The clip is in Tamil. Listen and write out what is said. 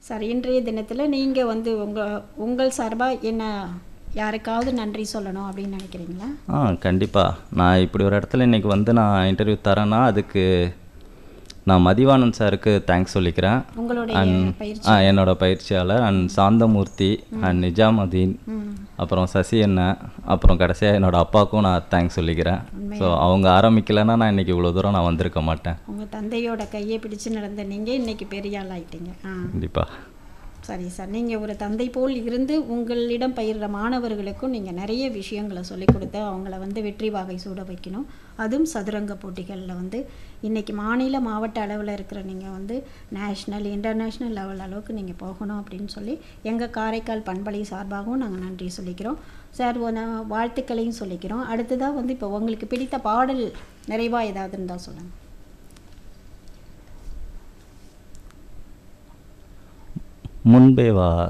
சரி இன்றைய தினத்தில் நீங்கள் வந்து உங்கள் உங்கள் சார்பாக என்ன யாருக்காவது நன்றி சொல்லணும் அப்படின்னு நினைக்கிறீங்களா ஆ கண்டிப்பாக நான் இப்படி ஒரு இடத்துல இன்றைக்கி வந்து நான் இன்டர்வியூ தரேன்னா அதுக்கு நான் மதிவானன் சாருக்கு தேங்க்ஸ் சொல்லிக்கிறேன் உங்களுடைய அண்ட் பயிற்சி ஆ என்னோட பயிற்சியாளர் அண்ட் சாந்தமூர்த்தி அண்ட் நிஜாமுதீன் ம் அப்புறம் சசி அண்ணன் அப்புறம் கடைசியாக என்னோட அப்பாவுக்கும் நான் தேங்க்ஸ் சொல்லிக்கிறேன் ஸோ அவங்க ஆரம்பிக்கலைன்னா நான் இன்னைக்கு இவ்வளோ தூரம் நான் வந்திருக்க மாட்டேன் உங்கள் தந்தையோட கையை பிடிச்சு நடந்த நீங்கள் இன்னைக்கு பெரிய ஆள் ஆயிட்டீங்க ஆ கண்டிப்பாக சரி சார் நீங்கள் ஒரு தந்தை போல் இருந்து உங்களிடம் பயிர்ற மாணவர்களுக்கும் நீங்கள் நிறைய விஷயங்களை சொல்லிக் கொடுத்து அவங்கள வந்து வெற்றி வாகை சூட வைக்கணும் அதுவும் சதுரங்க போட்டிகளில் வந்து இன்றைக்கி மாநில மாவட்ட அளவில் இருக்கிற நீங்கள் வந்து நேஷ்னல் இன்டர்நேஷ்னல் லெவல் அளவுக்கு நீங்கள் போகணும் அப்படின்னு சொல்லி எங்கள் காரைக்கால் பண்பலை சார்பாகவும் நாங்கள் நன்றி சொல்லிக்கிறோம் சார் ஒன்று வாழ்த்துக்களையும் சொல்லிக்கிறோம் அடுத்ததாக வந்து இப்போ உங்களுக்கு பிடித்த பாடல் நிறைவாக ஏதாவது இருந்தால் சொல்லுங்கள் முன்பே வா